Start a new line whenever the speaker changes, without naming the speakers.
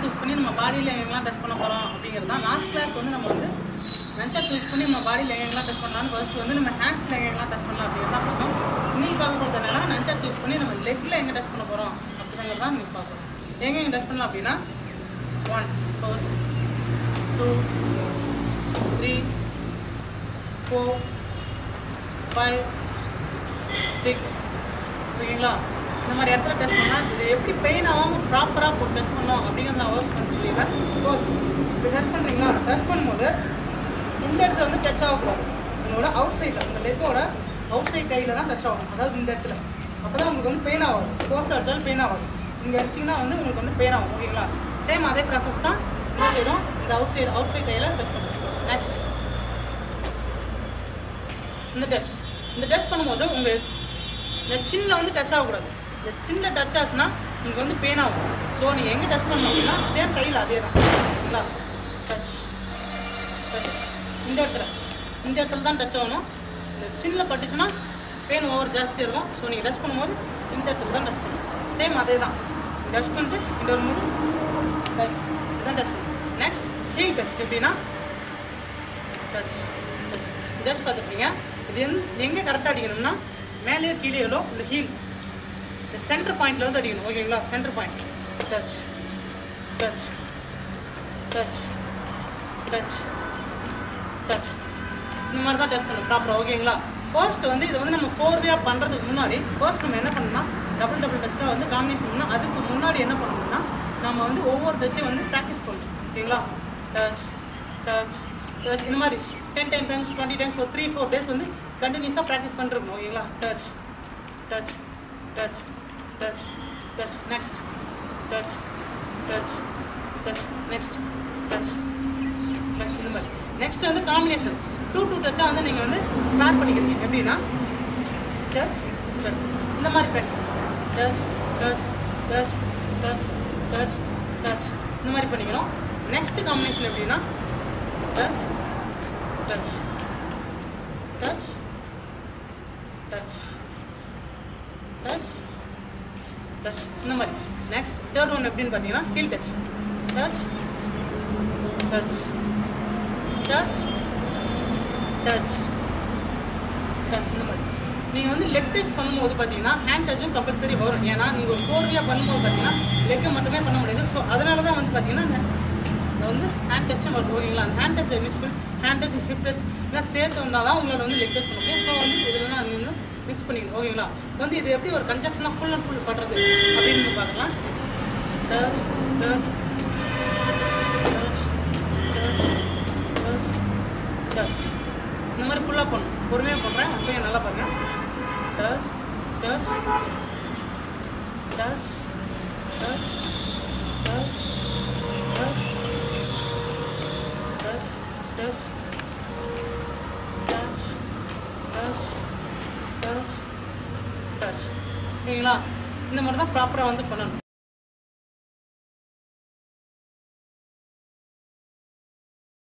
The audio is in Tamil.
யூஸ் பண்ணி நம்ம பாடியில் எங்கெல்லாம் டச் பண்ண போகிறோம் அப்படிங்கிறது தான் லாஸ்ட் கிளாஸ் வந்து நம்ம வந்து நன்சாக்ஸ் யூஸ் பண்ணி நம்ம பாடியில் எங்கெல்லாம் டச் பண்ணலாம்னு ஃபர்ஸ்ட் வந்து நம்ம ஹேண்ட்ஸில் எங்கெல்லாம் டச் பண்ணலாம் அப்படின்னு தான் பார்த்தோம் இன்னைக்கு பார்க்க போகிறது என்னன்னா நன்சாக்ஸ் யூஸ் பண்ணி நம்ம லெக்கில் எங்கே டச் பண்ண போகிறோம் அப்படிங்கிறது தான் இன்னைக்கு பார்க்குறோம் எங்கே எங்கே டச் பண்ணலாம் அப்படின்னா one first two three four five six ஓகேங்களா இந்த மாதிரி இடத்துல டச் பண்ணால் இது எப்படி பெயின் ஆகாமல் ப்ராப்பராக போட்டு டச் பண்ணோம் அப்படிங்கிறத நான் ஒர்க் பண்ண சொல்லிடுறேன் சப்போஸ் இப்படி டச் பண்ணுறீங்களா டச் பண்ணும்போது இந்த இடத்துல வந்து டச் ஆகக்கூடாது உங்களோட அவுட் சைடில் உங்கள் லெக்கோட அவுட் சைட் கையில் தான் டச் ஆகும் அதாவது இந்த இடத்துல அப்போ தான் உங்களுக்கு வந்து பெயின் ஆகாது கோர்ஸ் அடிச்சாலும் பெயின் ஆகாது இங்கே அடிச்சிங்கன்னா வந்து உங்களுக்கு வந்து பெயின் ஆகும் ஓகேங்களா சேம் அதே ப்ராசஸ் தான் இந்த சைடும் இந்த அவுட் சைடு அவுட் சைட் கையில் டச் பண்ணுறோம் நெக்ஸ்ட் இந்த டச் இந்த டச் பண்ணும்போது உங்கள் இந்த சின்ன வந்து டச் ஆகக்கூடாது இந்த சின்ன டச் ஆச்சுன்னா உங்களுக்கு வந்து பெயின் ஆகும் ஸோ நீங்கள் எங்கே டச் பண்ணணும் அப்படின்னா சேம் கையில் அதே தான் ஓகேங்களா டச் டச் இந்த இடத்துல இந்த இடத்துல தான் டச் ஆகணும் இந்த சின்ன பட்டுச்சுன்னா பெயின் ஓவர் ஜாஸ்தியாக இருக்கும் ஸோ நீங்கள் டச் பண்ணும்போது இந்த இடத்துல தான் டச் பண்ணணும் சேம் அதே தான் டச் பண்ணிட்டு இங்கே வரும்போது டச் இதுதான் டச் பண்ணணும் நெக்ஸ்ட் ஹீல் டச் எப்படின்னா டச் டச் டச் பார்த்துருப்பீங்க இது எந் எங்கே கரெக்டாக அடிக்கணும்னா மேலேயோ கீழேயோ இந்த ஹீல் இந்த சென்டர் பாயிண்ட்ல வந்து அடிக்கணும் ஓகேங்களா center point touch touch touch touch touch இந்த மாதிரி தான் டச் பண்ணணும் ப்ராப்பராக ஓகேங்களா ஃபர்ஸ்ட் வந்து இதை வந்து நம்ம கோர்வையாக பண்ணுறதுக்கு முன்னாடி ஃபர்ஸ்ட் நம்ம என்ன பண்ணணும்னா டபுள் டபுள் டச்சாக வந்து காம்பினேஷன் பண்ணால் அதுக்கு முன்னாடி என்ன பண்ணணும்னா நம்ம வந்து ஒவ்வொரு டச்சையும் வந்து ப்ராக்டிஸ் பண்ணணும் ஓகேங்களா டச் டச் டச் இந்த மாதிரி ten ten times twenty times ஒரு த்ரீ ஃபோர் டேஸ் வந்து கண்டினியூஸாக ப்ராக்டிஸ் பண்ணிருக்கணும் ஓகேங்களா touch touch touch touch touch next touch touch touch next touch touch இந்த மாதிரி நெக்ஸ்ட் வந்து காம்பினேஷன் டூ டூ டச்சாக வந்து நீங்கள் வந்து பேர் பண்ணிக்கிறீங்க எப்படின்னா டச் டச் இந்த மாதிரி practice touch touch touch touch touch touch இந்த மாதிரி பண்ணிக்கணும் நெக்ஸ்ட் காம்பினேஷன் எப்படின்னா touch touch touch touch touch touch இந்த மாதிரி நெக்ஸ்ட் தேர்ட் ஒன் எப்படின்னு பார்த்தீங்கன்னா heel touch touch touch touch touch touch இந்த மாதிரி நீங்கள் வந்து லெக் டச் பண்ணும்போது பார்த்தீங்கன்னா ஹேண்ட் டச்சும் கம்பல்சரி வரும் ஏன்னா நீங்கள் ஒரு கோர்வையாக பண்ணும்போது பார்த்தீங்கன்னா லெக்கை மட்டுமே பண்ண முடியாது ஸோ அதனால தான் வந்து பார்த்தீங்கன்னா இந்த இந்த வந்து ஹேண்ட் டச்சும் வரும் ஓகேங்களா அந்த ஹேண்ட் டச்சை மிக்ஸ் பண்ணி ஹேண்ட் டச் ஹிப் டச் எல்லாம் சேர்த்து வந்தால் தான் உங்களால் வந்து லெக் டச் பண்ண முடியும் ஸோ வந்து இதில் நான் நீங்கள் வந்து மிக்ஸ் பண்ணிக்கணும் ஓகேங்களா வந்து இது எப்படி ஒரு கன்ஜெக்ஷனாக ஃபுல் அண்ட் ஃபுல் பண்ணுறது அப்படின்னு பார்க்கலாம் touch touch touch touch touch touch இந்த மாதிரி ஃபுல்லாக பண்ணும் பொறுமையாக பண்ணுறேன் செய்ய நல்லா பாருங்க touch touch touch touch touch touch touch touch touch touch touch touch ஓகேங்களா இந்த மாதிரி தான் ப்ராப்பராக வந்து பண்ணணும்